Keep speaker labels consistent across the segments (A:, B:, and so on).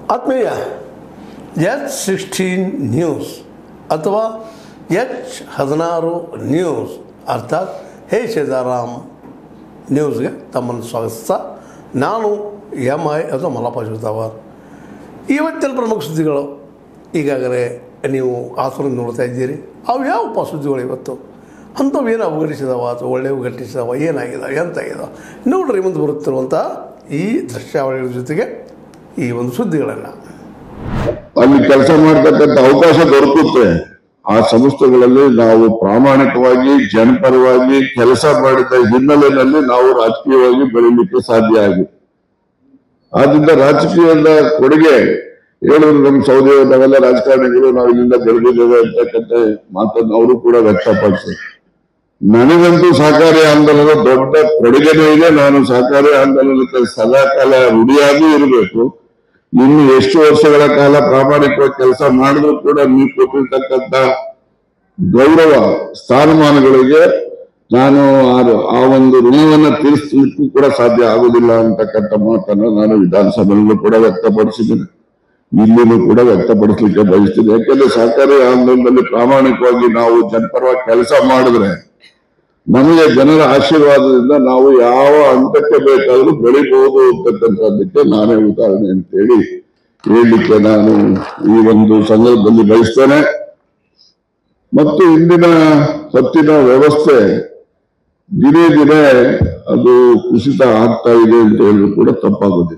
A: ಆತ್ಮೀಯ H sixteen news ಅಥವಾ H ಹದಿನಾರು ನ್ಯೂಸ್ ಅರ್ಥಾತ್ ಹೇ ಸೀತಾರಾಮ್ ನ್ಯೂಸ್ಗೆ ತಮ್ಮನ್ನು ಸ್ವಾಗತಿಸ್ತಾ ನಾನು ಎಮ್ ಐ ಅಥವಾ ಮಲ್ಲಪ್ಪ ಜೋತಾವರ್ ಇವತ್ತಿನ ಪ್ರಮುಖ ಸುದ್ದಿಗಳು ಈಗಾಗಲೇ ನೀವು ಆತುರದಿಂದ ನೋಡ್ತಾ ಇದ್ದೀರಿ ಅವು ಯಾವಪ್ಪ ಸುದ್ದಿಗಳು ಇವತ್ತು ಅಂಥವು ಏನು ಅವಘಟಿಸಿದವ ಅಥವಾ ಒಳ್ಳೆಯವು ಘಟಿಸಿದವ ಏನಾಗಿದೆ ಎಂತಾಗಿದೆ ನೋಡ್ರಿ ಮುಂದೆ ಬರುತ್ತಿರುವಂಥ ಈ ದೃಶ್ಯಾವಳಿಗಳ ಜೊತೆಗೆ ಈ ಒಂದು ಸುದ್ದಿಗಳನ್ನು
B: ಅಲ್ಲಿ ಕೆಲಸ ಮಾಡ್ತಕ್ಕಂಥ ಅವಕಾಶ ದೊರಕುತ್ತೆ ಆ ಸಂಸ್ಥೆಗಳಲ್ಲಿ ನಾವು ಪ್ರಾಮಾಣಿಕವಾಗಿ ಜನಪರವಾಗಿ ಕೆಲಸ ಮಾಡಿದ ಹಿನ್ನೆಲೆಯಲ್ಲಿ ನಾವು ರಾಜಕೀಯವಾಗಿ ಬೆಳೀಲಿಕ್ಕೆ ಸಾಧ್ಯ ಆಗಿದೆ ಆದ್ರಿಂದ ರಾಜಕೀಯದ ಕೊಡುಗೆ ಹೇಳಿದ್ರು ನಮ್ಮ ಸೌದಿ ನಾವೆಲ್ಲ ರಾಜಕಾರಣಿಗಳು ನಾವು ಇಲ್ಲಿಂದ ಬೆಳೆದಿದ್ದೇವೆ ಅಂತಕ್ಕಂಥ ಮಾತನ್ನು ಅವರು ಕೂಡ ವ್ಯಕ್ತಪಡಿಸಿದ್ರು ನನಗಂತೂ ಸಹಕಾರಿ ಆಂದೋಲನ ದೊಡ್ಡ ಕೊಡುಗೆನೂ ಇದೆ ನಾನು ಸಹಕಾರಿ ಆಂದೋಲನಕ್ಕೆ ಸದಾಕಾಲ ರುಡಿಯಾಗೂ ಇರಬೇಕು ಇನ್ನು ಎಷ್ಟು ವರ್ಷಗಳ ಕಾಲ ಪ್ರಾಮಾಣಿಕವಾಗಿ ಕೆಲಸ ಮಾಡಿದ್ರು ಕೂಡ ನೀವು ಕೊಟ್ಟಿರ್ತಕ್ಕಂಥ ಗೌರವ ಸ್ಥಾನಮಾನಗಳಿಗೆ ನಾನು ಆ- ಆ ಒಂದು ಋಣವನ್ನ ತೀರಿಸಲಿಕ್ಕೂ ಕೂಡ ಸಾಧ್ಯ ಆಗುದಿಲ್ಲ ಅಂತಕ್ಕಂಥ ಮಾತನ್ನು ನಾನು ವಿಧಾನಸಭೆಯಲ್ಲೂ ಕೂಡ ವ್ಯಕ್ತಪಡಿಸಿದ್ದೀನಿ ಇಲ್ಲಿನೂ ಕೂಡ ವ್ಯಕ್ತಪಡಿಸಲಿಕ್ಕೆ ಬಯಸ್ತೀನಿ ಯಾಕೆಂದ್ರೆ ಸಹಕಾರಿ ಆಂದೋಲನದಲ್ಲಿ ಪ್ರಾಮಾಣಿಕವಾಗಿ ನಾವು ಜನಪರವಾಗಿ ಕೆಲಸ ಮಾಡಿದ್ರೆ ನಮಗೆ ಜನರ ಆಶೀರ್ವಾದದಿಂದ ನಾವು ಯಾವ ಹಂತಕ್ಕೆ ಬೇಕಾದರೂ ಬೆಳಿಬಹುದು ಅಂತಕ್ಕಂಥದ್ದಕ್ಕೆ ನಾನೇ ಉದಾಹರಣೆ ಅಂತೇಳಿ ಹೇಳಲಿಕ್ಕೆ ನಾನು ಈ ಒಂದು ಸಂದರ್ಭದಲ್ಲಿ ಬಯಸ್ತೇನೆ ಮತ್ತು ಇಂದಿನ ಹೊತ್ತಿನ ವ್ಯವಸ್ಥೆ ದಿನೇ ದಿನೇ ಅದು ಕುಸಿತ ಆಗ್ತಾ ಇದೆ ಅಂತ ಹೇಳಿದ್ರು ಕೂಡ ತಪ್ಪಾಗೋದಿಲ್ಲ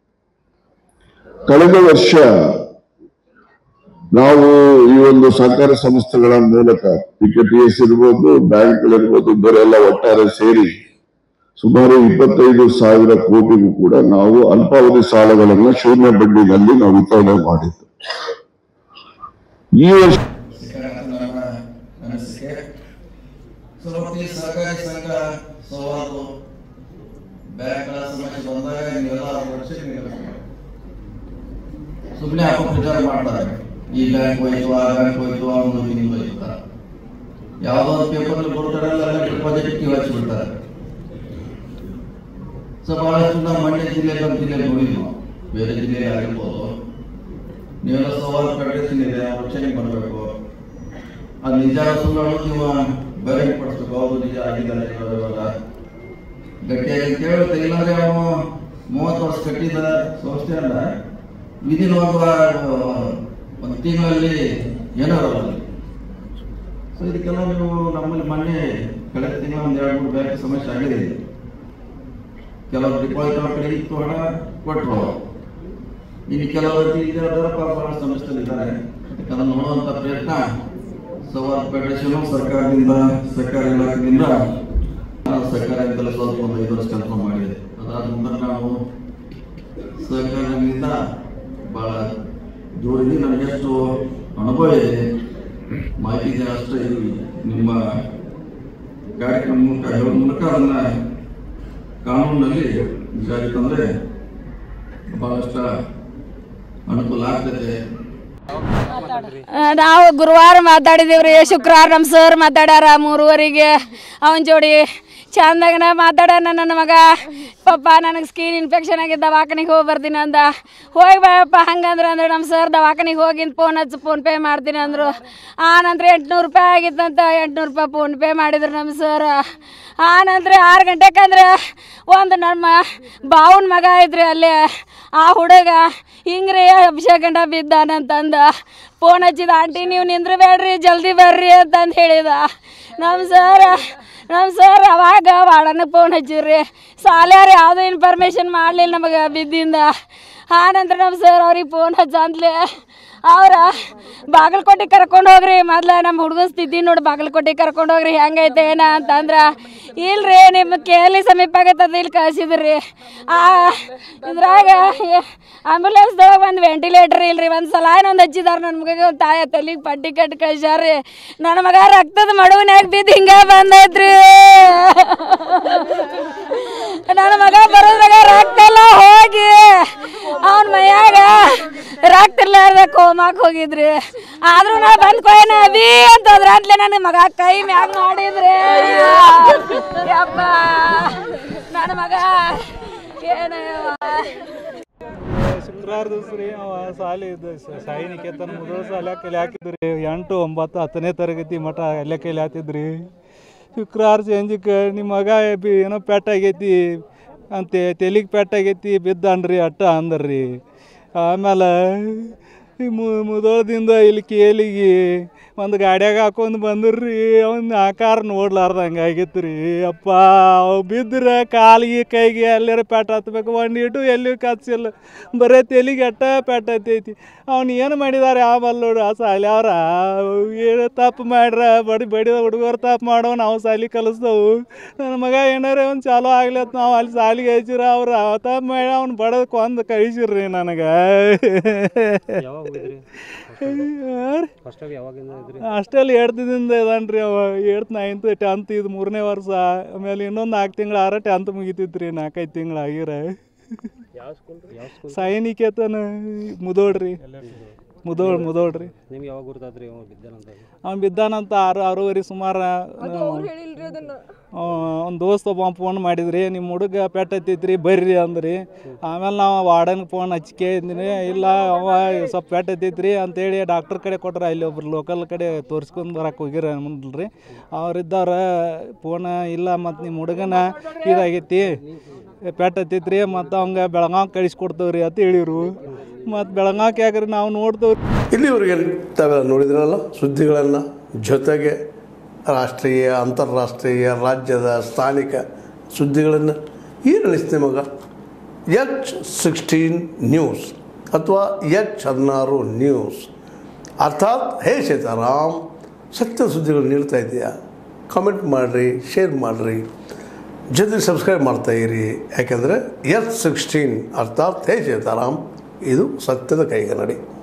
B: ಕಳೆದ ವರ್ಷ ನಾವು ಈ ಒಂದು ಸಹಕಾರ ಸಂಸ್ಥೆಗಳ ಮೂಲಕ ಪಿಕೆಟಿಎಸ್ ಇರ್ಬೋದು ಬ್ಯಾಂಕ್ಗಳಿರ್ಬೋದು ಬೇರೆಲ್ಲ ಒಟ್ಟಾರೆ ಸೇರಿ ಸುಮಾರು ಇಪ್ಪತ್ತೈದು ಸಾವಿರ ಕೋಟಿಗೂ ಕೂಡ ನಾವು ಅಲ್ಪಾವಧಿ ಸಾಲಗಳನ್ನು ಶೂನ್ಯ ಬಡ್ಡಿನಲ್ಲಿ ನಾವು ವಿತರಣೆ ಮಾಡಿದ್ದು ಈ ವರ್ಷ
C: ನನ್ನ ಅನಿಸಿಕೆ ಸುಲಭತಿ ಸಹಕಾರಿ ಸಂಘ ಸವಾಲು ಬ್ಯಾಂಕ್ಗಳ ಸಮಸ್ಯೆ ಬಂದಾಗ ನೀವೆಲ್ಲ ವರ್ಷ ಸುಮ್ಮನೆ ಅಪಪ್ರಚಾರ ಮಾಡ್ತಾರೆ ಈ ಬ್ಯಾಂಕ್ ಹೋಯ್ತು ಆ ಬ್ಯಾಂಕ್ ಹೋಯ್ತು ಆ ಒಂದು ಹಿಂಗ್ ಹೋಯ್ತು ಅಂತ. ಯಾವುದೋ ಒಂದು ಪೇಪರ್ ಕೊಡ್ತಾರಲ್ಲ ಡಿಪಾಸಿಟ್ ಕ್ಯೂ ಹಚ್ಚಿಬಿಡ್ತಾರೆ ಸೊ ಬಹಳಷ್ಟು ನಾವು ಮಂಡ್ಯ ಜಿಲ್ಲೆ ನಮ್ಮ ಜಿಲ್ಲೆ ನೋಡಿದ್ವಿ ನಾವು. ಬೇರೆ ಜಿಲ್ಲೆ ಆಗಿರ್ಬೋದು ನೀವೆಲ್ಲ ಸವಾಲು ಪ್ರಕಟಿಸಿದೆ ರಕ್ಷಣೆ ಬರಬೇಕು ಅದು ನಿಜ ಸುಳ್ಳು ನೀವು ಬಹಿರಂಗಪಡಿಸ್ಬೇಕು ಹೌದು ನಿಜ ಆಗಿದ್ದಾರೆ ಇವಾಗ ಗಟ್ಟಿಯಾಗಿ ಕೇಳುತ್ತೆ ಇಲ್ಲಾಂದ್ರೆ ಅವನು ಮೂವತ್ತು ವರ್ಷ ಕಟ್ಟಿದ ಸಂಸ್ಥೆ ಅಲ್ಲ ವಿಧಿನ ಒಂದು ಒಂದು ತಿಂಗಳಲ್ಲಿ ಏನೋ ಇರೋಲ್ಲ ಸೊ ಇದಕ್ಕೆಲ್ಲ ನೀವು ನಮ್ಮಲ್ಲಿ ಮೊನ್ನೆ ಕಳೆದ ತಿಂಗಳ ಒಂದು ಎರಡು ಮೂರು ಬ್ಯಾಂಕ್ ಸಮಸ್ಯೆ ಆಗಿದೆ ಕೆಲವರು ಡಿಪಾಸಿಟ್ ಅವ್ರ ಕಡೆ ಇತ್ತು ಹಣ ಕೊಟ್ಟರು ಇನ್ನು ಕೆಲವರು ಇದ್ದಾರೆ ಪಾಪ ಸಮಸ್ಯೆ ಇದ್ದಾರೆ ಅದನ್ನು ನೋಡುವಂತ ಪ್ರಯತ್ನ ಸವಾಲ್ ಫೆಡರೇಷನ್ ಸರ್ಕಾರದಿಂದ ಸರ್ಕಾರ ಇಲಾಖೆಯಿಂದ ನಾವು ಸರ್ಕಾರದಿಂದಲೇ ಸ್ವಲ್ಪ ಒಂದು ಐದು ವರ್ಷ ಕೆಲಸ ಮಾಡಿದೆ ಅದಾದ ನಂತರ ನಾವು ಸರ್ಕಾರದಿಂದ ಬಹಳ ದೂರದಿಂದ ನನಗೆಷ್ಟು ಅನುಭವ ಇದೆ ಮಾಹಿತಿ ಇದೆ ಅಷ್ಟೇ ಈ ನಿಮ್ಮ ಕಾರ್ಯಕ್ರಮ ಮೂಲಕ ಹೇಳೋ ಮೂಲಕ ಅದನ್ನ ಕಾನೂನಿನಲ್ಲಿ ಜಾರಿ ತಂದ್ರೆ ಬಹಳಷ್ಟು ಅನುಕೂಲ ಆಗ್ತದೆ
D: ಆ, ನಾವು ಗುರುವಾರ ಮಾತಾಡಿದೇವ್ರಿ ಶುಕ್ರವಾರ ನಮ್ಮ ಸರ್ ಮಾತಾಡ್ಯಾರ ಮೂರುವರೆಗೆ ಅವನ ಜೋಡಿ ಚಂದಾಗನ ಮಾತಾಡ್ಯಾನ ನನ್ನ ಮಗ ಪಪ್ಪ ನನಗೆ ಸ್ಕಿನ್ ಇನ್ಫೆಕ್ಷನ್ ಆಗಿ ದವಾಖಾನಿಗೆ ಹೋಗಿ ಬರ್ತೀನಿ ಅಂದ ಹೋಗಿ ಬಾಯಪ್ಪ ಹಂಗಂದ್ರೆ ಅಂದ್ರೆ ನಮ್ಮ ಸರ್ ದವಾಖಾನಿಗೆ ಹೋಗಿಂದ ಫೋನ್ ಹಚ್ಚಿ ಫೋನ್ ಪೇ ಮಾಡ್ತೀನಿ ಅಂದರು ಆ ನಂತರ ಎಂಟುನೂರು ರೂಪಾಯಿ ಆಗಿತ್ತಂತ ಎಂಟುನೂರು ರೂಪಾಯಿ ಫೋನ್ ಪೇ ಮಾಡಿದ್ರು ನಮ್ಮ ಸರ್ ಆ ನಂತರ ಆರು ಗಂಟೆಕಂದ್ರೆ ಒಂದು ನಮ್ಮ ಬಾವನ ಮಗ ಇದ್ರಿ ಅಲ್ಲಿ ಆ ಹುಡುಗ ಹಿಂಗ್ರಿ ಅಭಿಷೇಕ್ ಗಂಡ ಬಿದ್ದಾನಂತಂದ ಫೋನ್ ಹಚ್ಚಿದ ಆಂಟಿ ನೀವು ನಿಂದ್ರಬೇಡ್ರಿ ಜಲ್ದಿ ಬರ್ರಿ ಅಂತಂದು ಹೇಳಿದ ನಮ್ಮ ಸರ್ ನಮ್ಮ ಸರ್ ಅವಾಗ ವಾಡನ ಫೋನ್ ಹಚ್ಚಿವ್ರಿ ಸಾಲ್ಯಾರ ಯಾವುದೂ ಇನ್ಫಾರ್ಮೇಷನ್ ಮಾಡಲಿಲ್ಲ ನಮಗೆ ಬಿದ್ದಿಂದ ಆ ನಂತರ ನಮ್ಮ ಸರ್ ಅವ್ರಿಗೆ ಫೋನ್ ಹಚ್ಚಂದ್ಲೆ ಅವ್ರ ಬಾಗಲಕೋಟೆ ಕರ್ಕೊಂಡು ಹೋಗ್ರಿ ಮೊದ್ಲ ನಮ್ಮ ಹುಡುಗನ ಸ್ಥಿತಿ ನೋಡಿ ಬಾಗಲಕೋಟೆ ಕರ್ಕೊಂಡು ಹೋಗ್ರಿ ಹೆಂಗೈತೆ ಏನ ಅಂತಂದ್ರ ಇಲ್ರಿ ನಿಮ್ಮ ಕೇಳಿ ಸಮೀಪ ಆಗತ್ತದ ಇಲ್ಲಿ ಕಳ್ಸಿದ್ರಿ ಆ ಇದ್ರಾಗ ಆಂಬುಲೆನ್ಸ್ದೊಳಗೆ ಒಂದು ವೆಂಟಿಲೇಟರ್ ಇಲ್ರಿ ಒಂದು ಸಲಾಯ್ನ ಒಂದು ಹಚ್ಚಿದಾರ ನನ್ನ ಮಗಗೆ ಒಂದು ತಾಯ ತಲೆಗೆ ಪಟ್ಟಿ ಕಟ್ಟಿ ಕಳ್ಸ್ಯಾರ್ರಿ ನನ್ನ ಮಗ ರಕ್ತದ ಮಡುವಿನಾಗ ಬಿದ್ದು ಹಿಂಗ ಬಂದೈತ್ರಿ ನನ್ನ ಮಗ ಬರೋದ್ರಾಗ ರಕ್ತ ಎಲ್ಲ ಹೋಗಿ ಅವನ ಮೈಯಾಗ ರಕ್ತ ಇರ್ಲಾರ್ದ ಕೋಮಾಕ್ ಹೋಗಿದ್ರಿ ಆದ್ರೂ ನಾ ಬಂದ್ ಕೊಯ್ನ ಅಭಿ ಅಂತಂದ್ರ ಅಂತ್ಲೆ ನನ್ನ ಮಗ ಕೈ ಮ್ಯಾಗ ಮಾಡಿದ್ರಿ ಯಪ್ಪ ನನ್ನ ಮಗ ಏನ
E: ಶುಕ್ರವಾರ ದಿವಸ ರೀ ಅವ ಸಾಲಿ ಇದು ಸ- ಸಾಯಿ ನಿಕೇತನ ಮೊದಲ ಸಾಲ ಕಲಿ ಹಾಕಿದ್ರಿ ಎಂಟು ಒಂಬತ್ತು ಹತ್ತನೇ ತರಗತಿ ಮಠ ಅಲ್ಲೇ ಕೈಲಿ ಹಾಕಿದ್ರಿ ಶುಕ್ರವಾರ ಸಂಜೆಗೆ ನಿಮ್ಮ ಮಗ ಬಿ ಏನೋ ಪೆಟ್ ಆಗೈತಿ ಅಂತ ತೆಲಿಗೆ ಪೆಟ್ ಆಗೈತಿ ಬಿದ್ದಾನ್ರಿ ಅಟ್ಟ ಅಂದ್ರಿ ಆಮೇಲೆ ಈ ಮು- ಮುದೋಳದಿಂದ ಇಲ್ಲಿ ಕೇಲಿಗೆ ಒಂದು ಗಾಡ್ಯಾಗ ಹಾಕೊಂಡು ಬಂದ್ರಿ ಅವ್ನ ಆಕಾರ ನೋಡ್ಲಾರ್ದಂಗೆ ಆಗೈತೆ ರೀ ಅಪ್ಪ ಅವ್ ಬಿದ್ರೆ ಕಾಲಿಗೆ ಕೈಗೆ ಎಲ್ಲಾರ ಪೆಟ್ ಹತ್ಬೇಕು ಒಂದು ಇಟ್ಟು ಎಲ್ಲಿ ಕಚ್ಚಿಲ್ಲ ಬರೇ ತೆಲಿಗೆ ಅಟ್ಟ ಪೆಟ್ ಹತ್ತೈತಿ ಅವ್ನು ಏನು ಮಾಡಿದಾರೆ ಆಮೇಲೆ ನೋಡು ಆ ಸಾಲಿ ಅವ್ರ ಏನು ತಪ್ಪು ಮಾಡ್ರ ಬಡಿ ಬಡಿದ ಹುಡುಗರು ತಪ್ಪು ಮಾಡೋ ನಾವು ಸಾಲಿ ಕಲಿಸ್ತವು ನನ್ನ ಮಗ ಏನಾರ ಒಂದು ಚಾಲೋ ಆಗ್ಲತ್ ನಾವು ಅಲ್ಲಿ ಸಾಲಿಗೆ ಹಚ್ಚಿರ ಅವ್ರು ತಪ್ಪು ಮಾಡಿ ಅವ್ನು ಬಡದು ಕೊಂದು ಕಳಿಸಿರ್ರಿ ನನಗೆ
F: ಯಾವಾಗ ಹೋಗಿದ್ರಿ ಫಸ್ಟಾಗಿ ಯಾವಾಗಿಂದ ಇದ್ರಿ
E: ಅಷ್ಟಲ್ಲಿ ಏಡ್ತದಿಂದ ಇದಾನ್ರಿ ಅವ ಏಡ್ತ್ ನೈನ್ತ್ ಟೆಂತ್ ಇದು ಮೂರನೇ ವರ್ಷ ಆಮೇಲೆ ಇನ್ನೊಂದು ನಾಲ್ಕು ತಿಂಗಳು ಆರ ಟೆಂತ್ ಮುಗಿತೈತ್ರಿ ನಾಲ್ಕೈದು ತಿಂಗಳು ಆಗಿರ
F: ಯಾವ ಸ್ಕೂಲ್ ಯಾವ ಸ್ಕೂಲ್
E: ಸೈನಿಕೇತನ ಮುದೋಳ್ರಿ ಮುದೋಳ್ ಮುದೋಳ್ರಿ
F: ನಿಮ್ಗೆ ಯಾವಾಗ ಗುರ್ತಾದ್ರಿ ಅವ ಬಿದ್ದಾನಂತ
E: ಅವ್ನು ಬಿದ್ದಾನಂತ ಆರು ಆರೂವರೆ ಸುಮಾರು ಒಂದು ದೋಸ್ತ ಒಬ್ಬ ಫೋನ್ ಮಾಡಿದ್ರಿ ನಿಮ್ಮ ಹುಡುಗ ಪೆಟ್ ಹತ್ತೈತ್ರಿ ಬರ್ರಿ ಅಂದ್ರಿ ಆಮೇಲೆ ನಾವು ವಾರ್ಡನ್ಗೆ ಫೋನ್ ಹಚ್ಕೆ ಇದ್ದೀನಿ ಇಲ್ಲ ಅವ ಸ್ವಲ್ಪ ಪೆಟ್ ಹತ್ತೈತ್ರಿ ಅಂತೇಳಿ ಡಾಕ್ಟರ್ ಕಡೆ ಕೊಟ್ರ ಇಲ್ಲಿ ಒಬ್ರು ಲೋಕಲ್ ಕಡೆ ತೋರಿಸ್ಕೊಂಡು ಬರಕ್ಕೆ ಹೋಗಿರ ಮುಂದ್ರಿ ಅವ್ರಿದ್ದವ್ರ ಫೋನ್ ಇಲ್ಲ ಮತ್ತು ನಿಮ್ಮ ಹುಡುಗನ ಇದಾಗೈತಿ ಪೆಟ್ ಹತ್ತೈತ್ರಿ ಮತ್ತು ಅವಂಗ ಬೆಳಗಾವ್ ಕಳಿಸ್ಕೊಡ್ತೇವ್ರಿ ಅಂತ ಹೇಳಿರು ಮತ್ತು ಬೆಳಗಾವ್ಗೆ ಯಾಕ್ರಿ ನಾವು ನೋಡ್ತೇವ್ರಿ
A: ಇಲ್ಲಿವರೆಗೆ ತಾವೆಲ್ಲ ನೋಡಿದ್ರಲ್ಲ ಸುದ್ದಿಗಳನ್ನು ಜೊತೆಗೆ ರಾಷ್ಟ್ರೀಯ ಅಂತಾರಾಷ್ಟ್ರೀಯ ರಾಜ್ಯದ ಸ್ಥಾನಿಕ ಸುದ್ದಿಗಳನ್ನು ಏನು ಅನಿಸ್ತು ನಿಮಗೆ ಎಚ್ ಸಿಕ್ಸ್ಟೀನ್ ನ್ಯೂಸ್ ಅಥವಾ ಎಚ್ ಹದಿನಾರು ನ್ಯೂಸ್ ಅರ್ಥಾತ್ ಹೇ ಸೀತಾರಾಮ್ ಸತ್ಯ ಸುದ್ದಿಗಳು ನೀಡ್ತಾ ಇದೆಯಾ ಕಾಮೆಂಟ್ ಮಾಡಿರಿ ಶೇರ್ ಮಾಡಿರಿ ಜೊತೆಗೆ ಸಬ್ಸ್ಕ್ರೈಬ್ ಮಾಡ್ತಾ ಇರಿ ಯಾಕೆಂದರೆ ಎಚ್ ಸಿಕ್ಸ್ಟೀನ್ ಅರ್ಥಾತ್ ಹೇ ಸೀತಾರಾಮ್ ಇದು ಸತ್ಯದ ಕೈಗನ್ನಡಿ